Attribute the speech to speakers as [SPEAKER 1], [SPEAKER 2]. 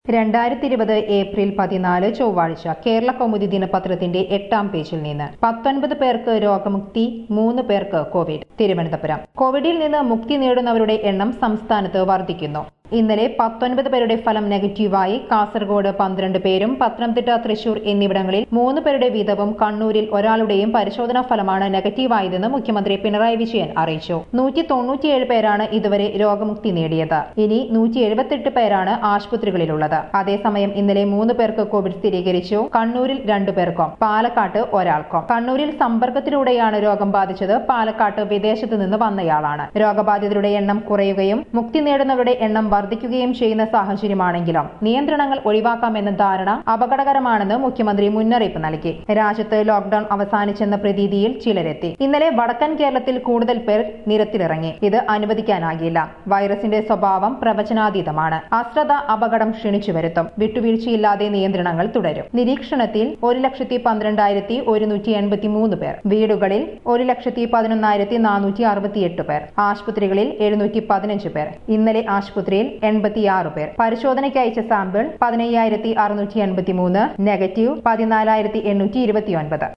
[SPEAKER 1] രണ്ടായിരത്തി ഇരുപത് ഏപ്രിൽ പതിനാല് ചൊവ്വാഴ്ച കേരള കൗമുദി ദിനപത്രത്തിന്റെ എട്ടാം പേജിൽ നിന്ന് പത്തൊൻപത് പേർക്ക് രോഗമുക്തി മൂന്ന് പേർക്ക് കോവിഡ് തിരുവനന്തപുരം കോവിഡിൽ നിന്ന് മുക്തി നേടുന്നവരുടെ എണ്ണം സംസ്ഥാനത്ത് വർദ്ധിക്കുന്നു ഇന്നലെ പത്തൊൻപത് പേരുടെ ഫലം നെഗറ്റീവായി കാസർഗോഡ് പന്ത്രണ്ട് പേരും പത്തനംതിട്ട തൃശൂർ എന്നിവിടങ്ങളിൽ മൂന്ന് പേരുടെ വീതവും കണ്ണൂരിൽ ഒരാളുടെയും പരിശോധനാ ഫലമാണ് നെഗറ്റീവായതെന്ന് മുഖ്യമന്ത്രി പിണറായി വിജയൻ അറിയിച്ചു നൂറ്റി തൊണ്ണൂറ്റിയേഴ് പേരാണ് ഇതുവരെ രോഗമുക്തി നേടിയത് ഇനി നൂറ്റി എഴുപത്തെട്ട് പേരാണ് ആശുപത്രികളിലുള്ളത് അതേസമയം ഇന്നലെ മൂന്ന് പേർക്ക് കോവിഡ് സ്ഥിരീകരിച്ചു കണ്ണൂരിൽ രണ്ടു പേർക്കും പാലക്കാട്ട് ഒരാൾക്കും കണ്ണൂരിൽ സമ്പർക്കത്തിലൂടെയാണ് രോഗം ബാധിച്ചത് പാലക്കാട്ട് വിദേശത്ത് നിന്ന് വന്നയാളാണ് രോഗബാധിതരുടെ എണ്ണം കുറയുകയും മുക്തി നേടുന്നവരുടെ എണ്ണം വർദ്ധിക്കുകയും ചെയ്യുന്ന സാഹചര്യമാണെങ്കിലും നിയന്ത്രണങ്ങൾ ഒഴിവാക്കാമെന്ന ധാരണ അപകടകരമാണെന്ന് മുഖ്യമന്ത്രി മുന്നറിയിപ്പ് നൽകി രാജ്യത്ത് ലോക്ഡൌൺ അവസാനിച്ചെന്ന പ്രതീതിയിൽ ചിലരെത്തി ഇന്നലെ വടക്കൻ കേരളത്തിൽ കൂടുതൽ പേർ നിരത്തിലിറങ്ങി ഇത് അനുവദിക്കാനാകില്ല വൈറസിന്റെ സ്വഭാവം പ്രവചനാതീതമാണ് അശ്രദ്ധ അപകടം ക്ഷണിച്ചു വരുത്തും വിട്ടുവീഴ്ചയില്ലാതെ നിയന്ത്രണങ്ങൾ തുടരും നിരീക്ഷണത്തിൽ ഒരു ലക്ഷത്തി പന്ത്രണ്ടായിരത്തി ഒരുന്നൂറ്റി എൺപത്തി മൂന്ന് പേർ വീടുകളിൽ ഒരു ലക്ഷത്തി പതിനൊന്നായിരത്തി നാനൂറ്റി അറുപത്തിയെട്ട് പേർ ആശുപത്രികളിൽ എഴുന്നൂറ്റി പതിനഞ്ച് പേർ ഇന്നലെ ആശുപത്രിയിൽ എൺപത്തിയാറ് പേർ പരിശോധനയ്ക്ക് അയച്ച സാമ്പിൾ പതിനയ്യായിരത്തി അറുന്നൂറ്റി എൺപത്തി മൂന്ന് നെഗറ്റീവ് പതിനാലായിരത്തി എണ്ണൂറ്റി ഇരുപത്തിയൊൻപത്